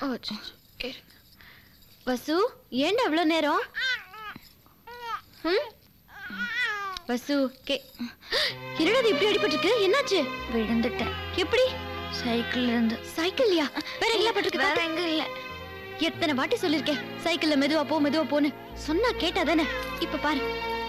வசு ஏன்டா அவ்வளோ நேரம் ம்? வசு கே என்னடா இது இப்படி அடிபட்டிருக்கு என்னாச்சு விழுந்துட்டேன் எப்படி சைக்கிள் இருந்து சைக்கிள்லையா வேற எங்கேயா பட்டிருக்கு வேற காட்டு. எங்க இல்ல எத்தனை வாட்டி சொல்லிருக்கேன் சைக்கிள்ல மெதுவா போ மெதுவா போன்னு சொன்னா கேட்டா தானே இப்ப பாரு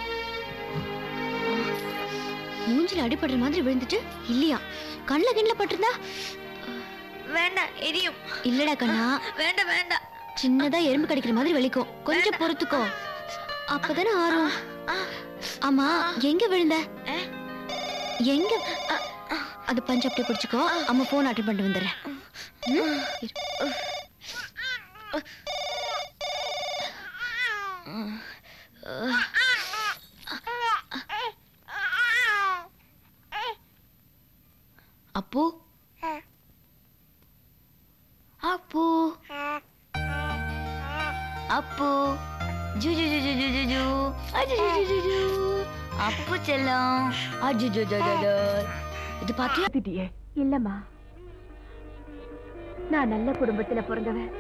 மூஞ்சில அடிபடுற மாதிரி விழுந்துட்டு இல்லையா கண்ணுல கிண்ணுல பட்டிருந்தா வேண்டாம் எரியும் இல்லடா கண்ணா வேண்டாம் வேண்டாம் சின்னதா எறும்பு கடிக்கிற மாதிரி வலிக்கும் கொஞ்சம் பொறுத்துக்கோ அப்பதானே ஆறும் ஆமா எங்க விழுந்த எங்க அது பஞ்சு அப்படியே பிடிச்சுக்கோ அம்மா போன் அட்டன் பண்ணிட்டு வந்துடுறேன் ம்? இரு. அப்பு அப்பு அப்பு ஜு ஜு ஜு ஜு ஜு ஜு ஜு அஜு ஜு ஜு ஜு ஜு அப்பு செல்லம் அஜு ஜு ஜு ஜு ஜு இது பாத்தியா திட்டியே இல்லம்மா நான் நல்ல குடும்பத்துல பிறந்தவன்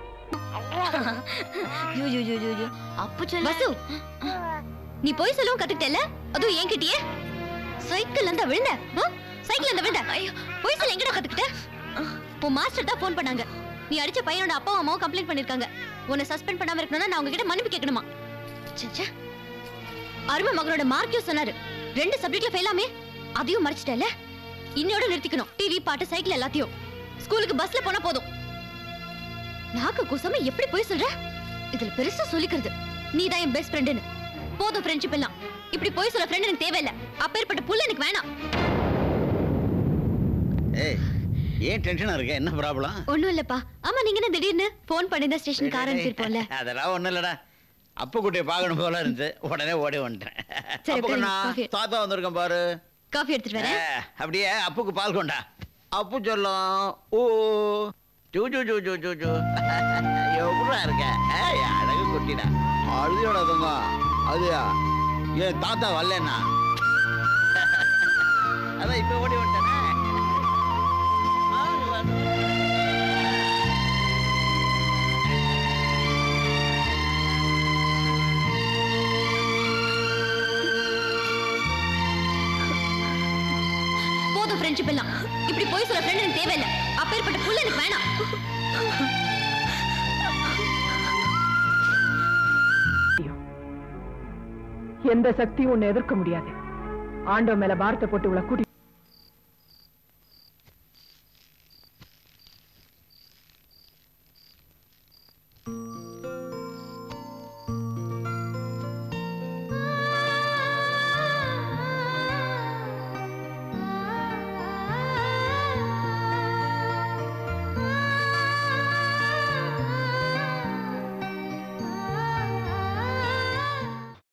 ஜு ஜு ஜு ஜு ஜு அப்பு செல்லம் வசு நீ போய் சொல்லவும் கத்துக்கிட்டல அதுவும் என்கிட்டயே சைக்கிள் இருந்தா விழுந்த ஆ? சைக்கிள் இருந்தா விழுந்த ஐயோ போய் சொல்ல எங்கடா கத்துக்கிட்ட உன் மாஸ்டர் தான் ஃபோன் பண்ணாங்க நீ அடிச்ச பையனோட அப்பாவும் அம்மாவும் கம்ப்ளைண்ட் பண்ணிருக்காங்க உன்னை சஸ்பெண்ட் பண்ணாம இருக்கணும்னா நான் உங்ககிட்ட மன்னிப்பு கேட்கணுமா ச்சே அருமை மகனோட மார்க்கையும் சொன்னாரு ரெண்டு சப்ஜெக்ட்ல ஃபெயிலாமே அதையும் மறைச்சிட்டல இன்னையோட நிறுத்திக்கணும் டிவி பாட்டு சைக்கிள் எல்லாத்தையும் ஸ்கூலுக்கு பஸ்ல போனா போதும் நாக்கு குசம எப்படி போய் சொல்ற இதுல பெருசா சொல்லிக்கிறது நீ தான் என் பெஸ்ட் ஃப்ரெண்டுன்னு போதும் ஃப்ரெண்ட்ஷிப் எல்லாம் இப்படி போய் சொல்ல ஃப்ரெண்ட் எனக்கு தேவையில்ல அப்பேற்பட்ட புள்ள எனக்கு வேணாம் ஏய் ஏன் டென்ஷனா இருக்க என்ன ப்ராப்ளம் ஒண்ணும் இல்லப்பா ஆமா நீங்க என்ன திடீர்னு போன் பண்ணிருந்தா ஸ்டேஷனுக்கு ஆரம்பிச்சிருப்போம்ல அதெல்லாம் ஒண்ணும் இல்லடா அப்பு குட்டியை பார்க்கணும் போல இருந்துச்சு உடனே ஓடி வந்துட்டேன் சரி, அப்பு கண்ணா coffee. தாத்தா வந்திருக்கேன் பாரு காஃபி எடுத்துட்டு வரேன் ஏ, அப்படியே அப்புக்கு பால் கொண்டா அப்பு சொல்லும் ஓ ஜூ ஜூ ஜூ ஜூ ஜூ ஜூ எப்படா இருக்க ஏய், அழகு குட்டிடா அழுதியோட தங்க அதுயா ஏன் தாத்தா வரலன்னா அதான் இப்ப ஓடி வந்துட்டானே ஆ, வந்து. போதும் ஃப்ரெண்ட்ஷிப் எல்லாம் இப்படி போய் சொல்ல ஃப்ரெண்ட் எனக்கு தேவையில்ல அப்பேற்பட்ட புள்ள எனக்கு வேணாம் எந்த சக்தியும் உன்னை எதிர்க்க முடியாது ஆண்டவன் மேல பாரத்தை போட்டு உள்ள கூட்டி